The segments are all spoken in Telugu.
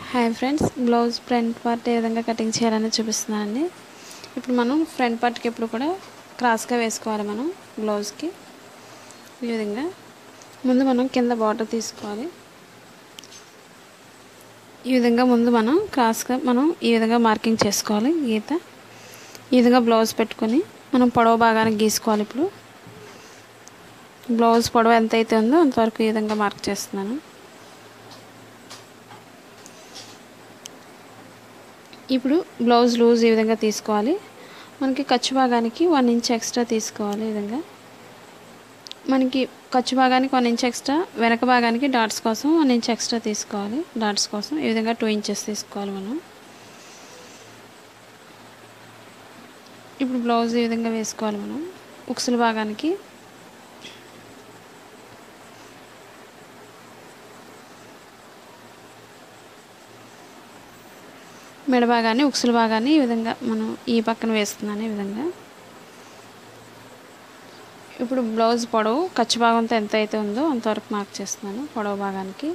hi friends blouse front part ఏ విధంగా కటింగ్ చేయాలని చూపిస్తున్నానండి ఇప్పుడు మనం ఫ్రంట్ పార్ట్కి ఎప్పుడు కూడా క్రాస్గా వేసుకోవాలి మనం బ్లౌజ్కి ఈ విధంగా ముందు మనం కింద బార్డర్ తీసుకోవాలి ఈ విధంగా ముందు మనం క్రాస్గా మనం ఈ విధంగా మార్కింగ్ చేసుకోవాలి గీత ఈ విధంగా బ్లౌజ్ పెట్టుకొని మనం పొడవు భాగానికి గీసుకోవాలి ఇప్పుడు బ్లౌజ్ పొడవు ఎంత అయితే ఉందో అంతవరకు ఈ విధంగా మార్క్ చేస్తున్నాను ఇప్పుడు బ్లౌజ్ లూజ్ ఈ విధంగా తీసుకోవాలి మనకి ఖర్చు భాగానికి వన్ ఇంచ్ ఎక్స్ట్రా తీసుకోవాలి ఈ విధంగా మనకి ఖర్చు భాగానికి వన్ ఇంచ్ ఎక్స్ట్రా వెనక భాగానికి డాట్స్ కోసం వన్ ఇంచ్ ఎక్స్ట్రా తీసుకోవాలి డాట్స్ కోసం ఈ విధంగా టూ ఇంచెస్ తీసుకోవాలి మనం ఇప్పుడు బ్లౌజ్ ఈ విధంగా వేసుకోవాలి మనం ఉక్సుల భాగానికి మెడ భాగాన్ని ఉక్సుల భాగాన్ని ఈ విధంగా మనం ఈ పక్కన వేస్తున్నాను ఈ విధంగా ఇప్పుడు బ్లౌజ్ పొడవు ఖర్చు భాగంతో ఎంత అయితే ఉందో అంతవరకు మార్క్ చేస్తున్నాను పొడవు భాగానికి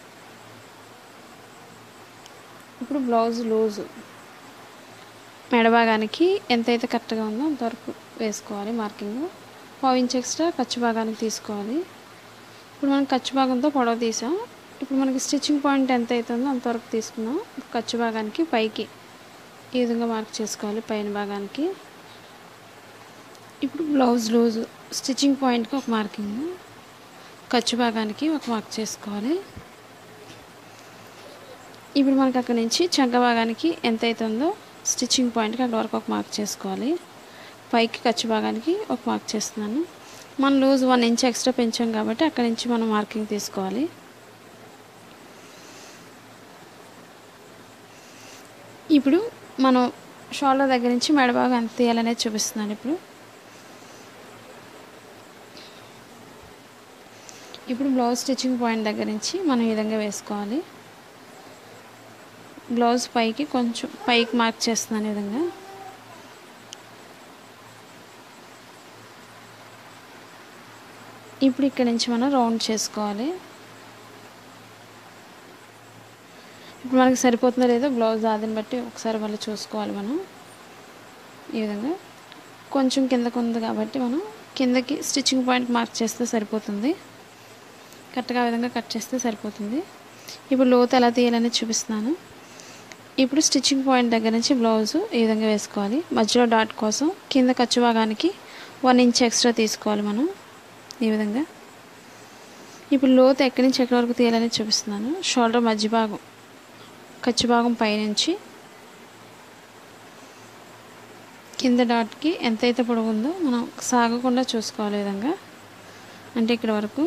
ఇప్పుడు బ్లౌజ్ లూజు మెడ భాగానికి ఎంతైతే కరెక్ట్గా ఉందో అంతవరకు వేసుకోవాలి మార్కింగ్ పావు ఇంచ్ ఎక్స్ట్రా ఖర్చు భాగానికి తీసుకోవాలి ఇప్పుడు మనం ఖర్చు భాగంతో పొడవు తీసాం ఇప్పుడు మనకి స్టిచ్చింగ్ పాయింట్ ఎంత అవుతుందో అంతవరకు తీసుకున్నాం ఖర్చు భాగానికి పైకి ఈ విధంగా మార్క్ చేసుకోవాలి పైన భాగానికి ఇప్పుడు బ్లౌజ్ లూజ్ స్టిచ్చింగ్ పాయింట్కి ఒక మార్కింగ్ ఖర్చు భాగానికి ఒక మార్క్ చేసుకోవాలి ఇప్పుడు మనకి అక్కడ నుంచి చంక భాగానికి ఎంత అవుతుందో స్టిచ్చింగ్ పాయింట్కి అక్కడ వరకు ఒక మార్క్ చేసుకోవాలి పైకి ఖర్చు భాగానికి ఒక మార్క్ చేస్తున్నాను మనం లూజ్ వన్ ఇంచ్ ఎక్స్ట్రా పెంచాం కాబట్టి అక్కడ నుంచి మనం మార్కింగ్ తీసుకోవాలి ఇప్పుడు మనం షోల్డర్ దగ్గర నుంచి మెడ భాగం ఎంత తీయాలనేది చూపిస్తున్నాను ఇప్పుడు ఇప్పుడు బ్లౌజ్ స్టిచ్చింగ్ పాయింట్ దగ్గర నుంచి మనం ఈ విధంగా వేసుకోవాలి బ్లౌజ్ పైకి కొంచెం పైకి మార్క్ చేస్తున్నాను ఈ విధంగా ఇప్పుడు ఇక్కడ నుంచి మనం రౌండ్ చేసుకోవాలి ఇప్పుడు మనకి సరిపోతుందో లేదో బ్లౌజ్ ఆదిని బట్టి ఒకసారి మళ్ళీ చూసుకోవాలి మనం ఈ విధంగా కొంచెం కిందకు ఉంది కాబట్టి మనం కిందకి స్టిచ్చింగ్ పాయింట్ మార్క్ చేస్తే సరిపోతుంది కరెక్ట్గా ఆ విధంగా కట్ చేస్తే సరిపోతుంది ఇప్పుడు లోతు ఎలా తీయాలని చూపిస్తున్నాను ఇప్పుడు స్టిచ్చింగ్ పాయింట్ దగ్గర నుంచి బ్లౌజ్ ఈ విధంగా వేసుకోవాలి మధ్యలో డాట్ కోసం కింద ఖర్చు భాగానికి వన్ ఇంచ్ ఎక్స్ట్రా తీసుకోవాలి మనం ఈ విధంగా ఇప్పుడు లోతు ఎక్కడి నుంచి ఎక్కడి వరకు తీయాలని చూపిస్తున్నాను షోల్డర్ మధ్య భాగం ఖర్చు భాగం పైనుంచి కింద డాట్కి ఎంతైతే పొడవు ఉందో మనం సాగకుండా చూసుకోవాలి విధంగా అంటే ఇక్కడ వరకు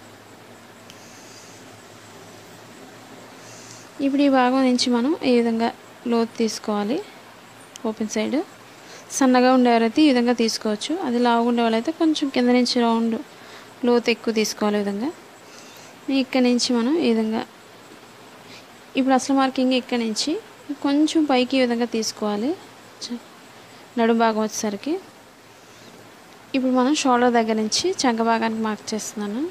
ఇప్పుడు ఈ భాగం నుంచి మనం ఈ విధంగా లోతు తీసుకోవాలి ఓపెన్ సైడ్ సన్నగా ఉండేవారైతే ఈ విధంగా తీసుకోవచ్చు అది లావుగా ఉండేవాళ్ళైతే కొంచెం కింద నుంచి రౌండ్ లోతు ఎక్కువ తీసుకోవాలి ఈ విధంగా ఇక్కడ నుంచి మనం ఈ విధంగా ఇప్పుడు అసలు మార్కింగ్ ఇక్కడ నుంచి కొంచెం పైకి ఈ విధంగా తీసుకోవాలి నడుము భాగం వచ్చేసరికి ఇప్పుడు మనం షోల్డర్ దగ్గర నుంచి చంక భాగానికి మార్క్ చేస్తున్నాను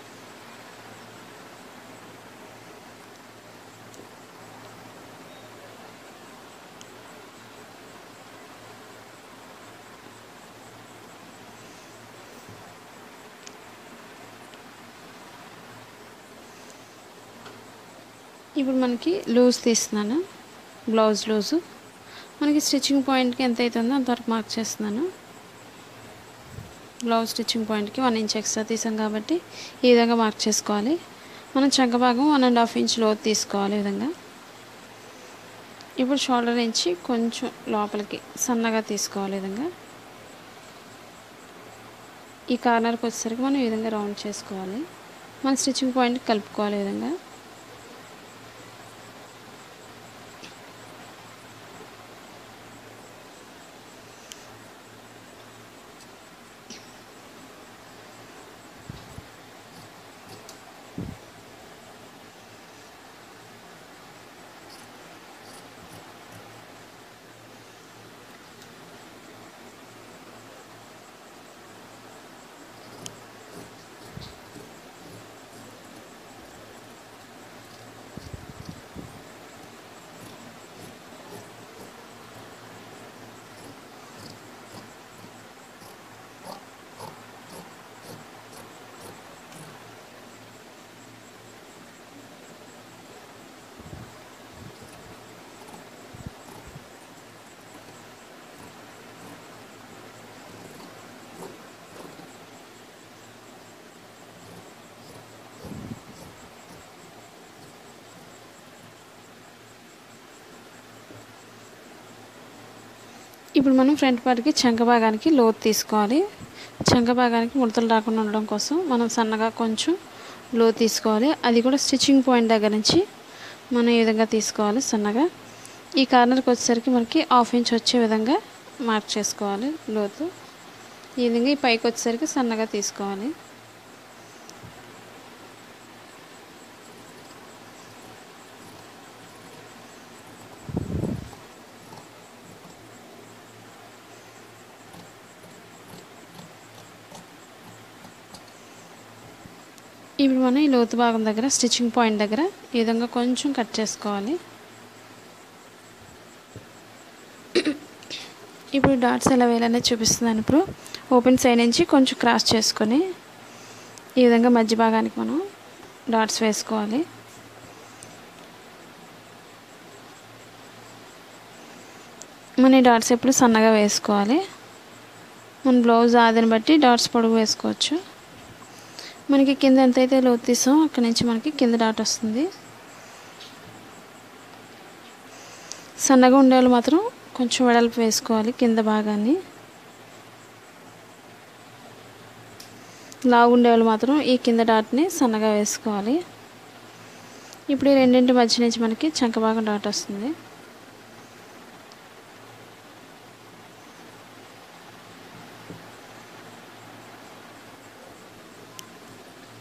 ఇప్పుడు మనకి లూజ్ తీస్తున్నాను బ్లౌజ్ లూజు మనకి స్టిచ్చింగ్ పాయింట్కి ఎంత అవుతుందో అంతవరకు మార్క్ చేస్తున్నాను బ్లౌజ్ స్టిచ్చింగ్ పాయింట్కి వన్ ఇంచ్ ఎక్స్ట్రా తీసాం కాబట్టి ఈ విధంగా మార్క్ చేసుకోవాలి మనం చంక భాగం వన్ అండ్ హాఫ్ ఇంచ్ లోతు తీసుకోవాలి ఈ విధంగా ఇప్పుడు షోల్డర్ నుంచి కొంచెం లోపలికి సన్నగా తీసుకోవాలి ఈ విధంగా ఈ కార్నర్కి వచ్చేసరికి మనం ఈ విధంగా రౌండ్ చేసుకోవాలి మన స్టిచ్చింగ్ పాయింట్కి కలుపుకోవాలి ఈ విధంగా ఇప్పుడు మనం ఫ్రంట్ పార్ట్కి చంక భాగానికి లోతు తీసుకోవాలి చంక భాగానికి ముడతలు రాకుండా ఉండడం కోసం మనం సన్నగా కొంచెం లోతు తీసుకోవాలి అది కూడా స్టిచ్చింగ్ పాయింట్ దగ్గర నుంచి మనం ఈ విధంగా తీసుకోవాలి సన్నగా ఈ కార్నర్కి వచ్చేసరికి మనకి హాఫ్ ఇంచ్ వచ్చే విధంగా మార్క్ చేసుకోవాలి లోతు ఈ విధంగా ఈ పైకి వచ్చేసరికి సన్నగా తీసుకోవాలి ఇప్పుడు మనం ఈ లోతు భాగం దగ్గర స్టిచ్చింగ్ పాయింట్ దగ్గర ఈ విధంగా కొంచెం కట్ చేసుకోవాలి ఇప్పుడు డాట్స్ ఎలా వేయాలనేది చూపిస్తున్నాను ఇప్పుడు ఓపెన్ సైడ్ నుంచి కొంచెం క్రాస్ చేసుకొని ఈ విధంగా మధ్య భాగానికి మనం డాట్స్ వేసుకోవాలి మన ఈ డాట్స్ ఎప్పుడు సన్నగా వేసుకోవాలి మన బ్లౌజ్ ఆదిని బట్టి డాట్స్ పొడుగు వేసుకోవచ్చు మనకి కింద ఎంతైతే లోతు తీసామో అక్కడి నుంచి మనకి కింద డాట్ వస్తుంది సన్నగా ఉండేవాళ్ళు మాత్రం కొంచెం వెడల్పు వేసుకోవాలి కింద భాగాన్ని లావు ఉండేవాళ్ళు మాత్రం ఈ కింద డాట్ని సన్నగా వేసుకోవాలి ఇప్పుడు ఈ రెండింటి మధ్య నుంచి మనకి చంక భాగం డాట్ వస్తుంది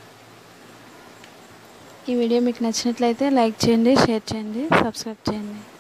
ఈ వీడియో మీకు నచ్చినట్లయితే లైక్ చేయండి షేర్ చేయండి సబ్స్క్రైబ్ చేయండి